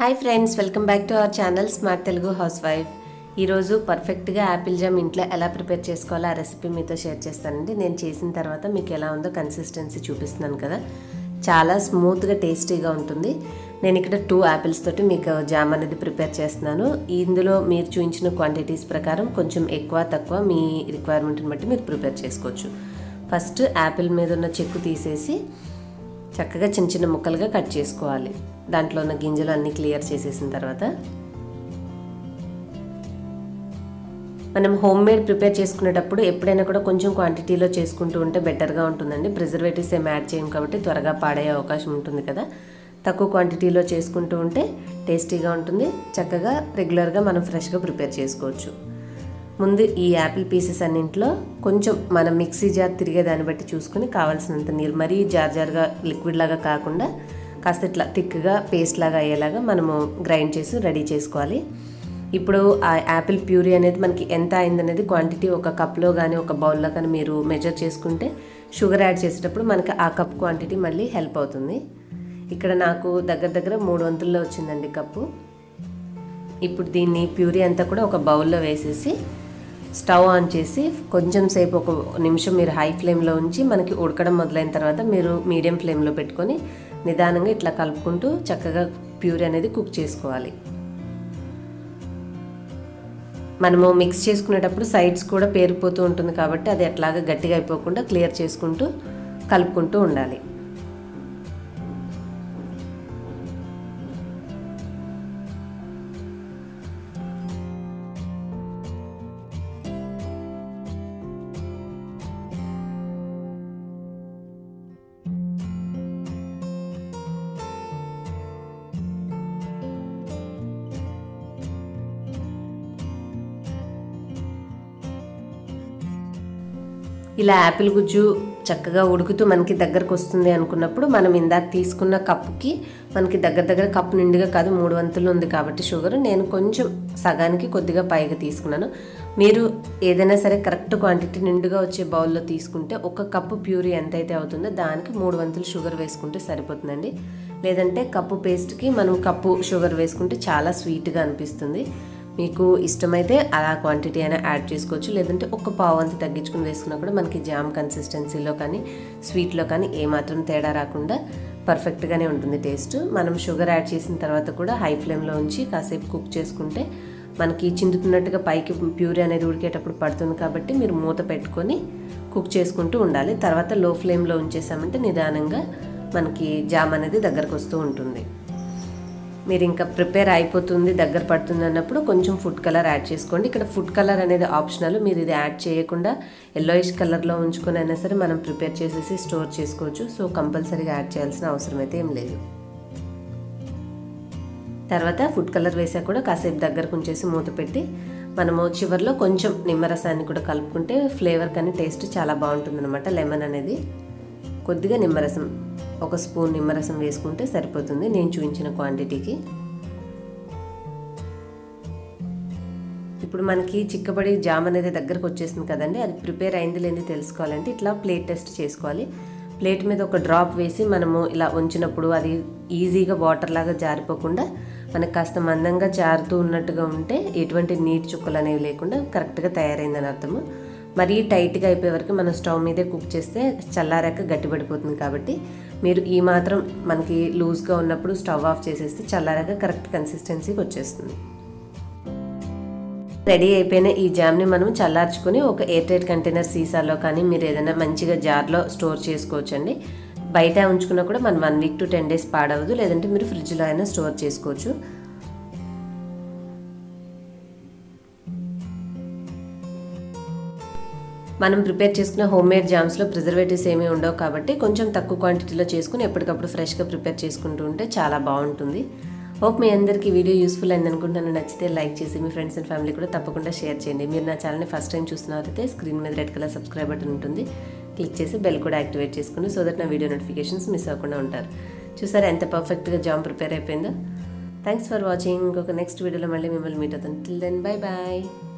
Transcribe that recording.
hi friends welcome back to our channel smart Telugu housewife ఈరోజు పర్ఫెక్ట్గా Apple jam ఇంట్లో ఎలా ప్రిపేర్ చేసుకోవాలో ఆ రెసిపీ మీతో షేర్ చేస్తానండి నేను చేసిన తర్వాత మీకు ఎలా ఉందో కన్సిస్టెన్సీ చూపిస్తున్నాను కదా చాలా స్మూత్గా టేస్టీగా ఉంటుంది నేను ఇక్కడ టూ యాపిల్స్ తోటి మీకు జామ్ అనేది ప్రిపేర్ చేస్తున్నాను ఇందులో మీరు చూపించిన క్వాంటిటీస్ ప్రకారం కొంచెం ఎక్కువ తక్కువ మీ రిక్వైర్మెంట్ని బట్టి మీరు ప్రిపేర్ చేసుకోవచ్చు ఫస్ట్ యాపిల్ మీద ఉన్న చెక్కు తీసేసి చక్కగా చిన్న చిన్న ముక్కలుగా కట్ చేసుకోవాలి దాంట్లో ఉన్న గింజలు అన్నీ క్లియర్ చేసేసిన తర్వాత మనం హోమ్ మేడ్ ప్రిపేర్ చేసుకునేటప్పుడు ఎప్పుడైనా కూడా కొంచెం క్వాంటిటీలో చేసుకుంటూ ఉంటే బెటర్గా ఉంటుందండి ప్రిజర్వేటివ్స్ ఏం యాడ్ చేయం కాబట్టి త్వరగా పాడయ్యే అవకాశం ఉంటుంది కదా తక్కువ క్వాంటిటీలో చేసుకుంటూ ఉంటే టేస్టీగా ఉంటుంది చక్కగా రెగ్యులర్గా మనం ఫ్రెష్గా ప్రిపేర్ చేసుకోవచ్చు ముందు ఈ యాపిల్ పీసెస్ అన్నింటిలో కొంచెం మనం మిక్సీ జార్ తిరిగే దాన్ని బట్టి చూసుకుని కావాల్సినంత నీళ్ళు మరీ జార్ జార్గా లిక్విడ్ లాగా కాకుండా కాస్త ఇట్లా థిక్గా పేస్ట్ లాగా అయ్యేలాగా మనము గ్రైండ్ చేసి రెడీ చేసుకోవాలి ఇప్పుడు ఆ యాపిల్ ప్యూరీ అనేది మనకి ఎంత అయిందనేది క్వాంటిటీ ఒక కప్లో కానీ ఒక బౌల్లో కానీ మీరు మెజర్ చేసుకుంటే షుగర్ యాడ్ చేసేటప్పుడు మనకి ఆ కప్ క్వాంటిటీ మళ్ళీ హెల్ప్ అవుతుంది ఇక్కడ నాకు దగ్గర దగ్గర మూడు వంతుల్లో వచ్చిందండి కప్పు ఇప్పుడు దీన్ని ప్యూరీ అంతా కూడా ఒక బౌల్లో వేసేసి స్టవ్ ఆన్ చేసి కొంచెం సేపు ఒక నిమిషం మీరు హై ఫ్లేమ్లో ఉంచి మనకి ఉడకడం మొదలైన తర్వాత మీరు మీడియం ఫ్లేమ్లో పెట్టుకొని నిదానంగా ఇట్లా కలుపుకుంటూ చక్కగా ప్యూరీ అనేది కుక్ చేసుకోవాలి మనము మిక్స్ చేసుకునేటప్పుడు సైడ్స్ కూడా పేరుకుపోతూ ఉంటుంది కాబట్టి అది ఎట్లాగా గట్టిగా అయిపోకుండా క్లియర్ చేసుకుంటూ కలుపుకుంటూ ఉండాలి ఇలా యాపిల్ గుజ్జు చక్కగా ఉడుకుతూ మనకి దగ్గరకు వస్తుంది అనుకున్నప్పుడు మనం ఇందాక తీసుకున్న కప్పుకి మనకి దగ్గర దగ్గర కప్పు నిండుగా కాదు మూడు వంతులు ఉంది కాబట్టి షుగర్ నేను కొంచెం సగానికి కొద్దిగా పైగా తీసుకున్నాను మీరు ఏదైనా సరే కరెక్ట్ క్వాంటిటీ నిండుగా వచ్చే బౌల్లో తీసుకుంటే ఒక కప్పు ప్యూరీ ఎంతైతే అవుతుందో దానికి మూడు వంతులు షుగర్ వేసుకుంటే సరిపోతుందండి లేదంటే కప్పు పేస్ట్కి మనం కప్పు షుగర్ వేసుకుంటే చాలా స్వీట్గా అనిపిస్తుంది మీకు ఇష్టమైతే అలా క్వాంటిటీ అయినా యాడ్ చేసుకోవచ్చు లేదంటే ఒక పావు అంత తగ్గించుకుని వేసుకున్నా కూడా మనకి జామ్ కన్సిస్టెన్సీలో కానీ స్వీట్లో కానీ ఏమాత్రం తేడా రాకుండా పర్ఫెక్ట్గానే ఉంటుంది టేస్ట్ మనం షుగర్ యాడ్ చేసిన తర్వాత కూడా హై ఫ్లేమ్లో ఉంచి కాసేపు కుక్ చేసుకుంటే మనకి చిందుతున్నట్టుగా పైకి ప్యూరీ అనేది ఉడికేటప్పుడు పడుతుంది కాబట్టి మీరు మూత పెట్టుకొని కుక్ చేసుకుంటూ ఉండాలి తర్వాత లో ఫ్లేమ్లో ఉంచేసామంటే నిదానంగా మనకి జామ్ అనేది దగ్గరకు వస్తూ ఉంటుంది మీరు ఇంకా ప్రిపేర్ అయిపోతుంది దగ్గర పడుతుంది అన్నప్పుడు కొంచెం ఫుడ్ కలర్ యాడ్ చేసుకోండి ఇక్కడ ఫుడ్ కలర్ అనేది ఆప్షనల్ మీరు ఇది యాడ్ చేయకుండా ఎల్లోయిష్ కలర్లో ఉంచుకొని అయినా సరే మనం ప్రిపేర్ చేసేసి స్టోర్ చేసుకోవచ్చు సో కంపల్సరీగా యాడ్ చేయాల్సిన అవసరం అయితే ఏం లేదు తర్వాత ఫుడ్ కలర్ వేసాక కూడా కాసేపు దగ్గరకు ఉంచేసి మూత పెట్టి మనము చివరిలో కొంచెం నిమ్మరసాన్ని కూడా కలుపుకుంటే ఫ్లేవర్ కానీ టేస్ట్ చాలా బాగుంటుంది అనమాట లెమన్ అనేది కొద్దిగా నిమ్మరసం ఒక స్పూన్ నిమ్మరసం వేసుకుంటే సరిపోతుంది నేను చూపించిన క్వాంటిటీకి ఇప్పుడు మనకి చిక్కబడి జామ్ అనేది దగ్గరకు వచ్చేసింది కదండి అది ప్రిపేర్ అయింది లేని తెలుసుకోవాలంటే ఇట్లా ప్లేట్ టెస్ట్ చేసుకోవాలి ప్లేట్ మీద ఒక డ్రాప్ వేసి మనము ఇలా ఉంచినప్పుడు అది ఈజీగా వాటర్ లాగా జారిపోకుండా మనకు కాస్త మందంగా జారుతూ ఉన్నట్టుగా ఉంటే ఎటువంటి నీటి చుక్కలు అనేవి లేకుండా కరెక్ట్గా తయారైందని అర్థము మరీ టైట్గా అయిపోయే వరకు మనం స్టవ్ మీదే కుక్ చేస్తే చల్లారాక గట్టిపడిపోతుంది కాబట్టి మీరు ఈ మాత్రం మనకి లూజ్గా ఉన్నప్పుడు స్టవ్ ఆఫ్ చేసేస్తే చల్లారాక కరెక్ట్ కన్సిస్టెన్సీకి వచ్చేస్తుంది రెడీ అయిపోయిన ఈ జామ్ని మనం చల్లార్చుకొని ఒక ఎయిర్ టైట్ కంటైనర్ సీసాలో కానీ మీరు ఏదైనా మంచిగా జార్లో స్టోర్ చేసుకోవచ్చండి బయట ఉంచుకున్నా కూడా మనం one week to ten days పాడవదు లేదంటే మీరు ఫ్రిడ్జ్లో అయినా స్టోర్ చేసుకోవచ్చు మనం ప్రిపేర్ చేసుకున్న హోమ్ మేడ్ జామ్స్లో ప్రిజర్వేటివ్స్ ఏమీ ఉండవు కాబట్టి కొంచెం తక్కువ క్వాంటిటీలో చేసుకుని ఎప్పటికప్పుడు ఫ్రెష్గా ప్రిపేర్ చేసుకుంటూ ఉంటే చాలా బాగుంటుంది హోప్ మీ అందరికీ వీడియో యూస్ఫుల్ అయింది అనుకుంటున్నాను నచ్చితే లైక్ చేసి మీ ఫ్రెండ్స్ అండ్ ఫ్యామిలీ కూడా తప్పకుండా షేర్ చేయండి మీరు నా ఛానల్ని ఫస్ట్ టైం చూస్తున్నారైతే స్క్రీన్ మీద రెడ్ కలర్ సబ్స్క్రైబ్ బటన్ ఉంటుంది క్లిక్ చేసి బెల్ కూడా యాక్టివేట్ చేసుకోండి సో దట్ నా వీడియో నోటిఫికేషన్స్ మిస్ అవ్వకుండా ఉంటారు చూసారా ఎంత పర్ఫెక్ట్గా జామ్ ప్రిపేర్ అయిపోయిందో థ్యాంక్స్ ఫర్ వాచింగ్ ఇంకొక నెక్స్ట్ వీడియోలో మళ్ళీ మిమ్మల్ని మీట్ అవుతాను టిల్ దెన్ బై బాయ్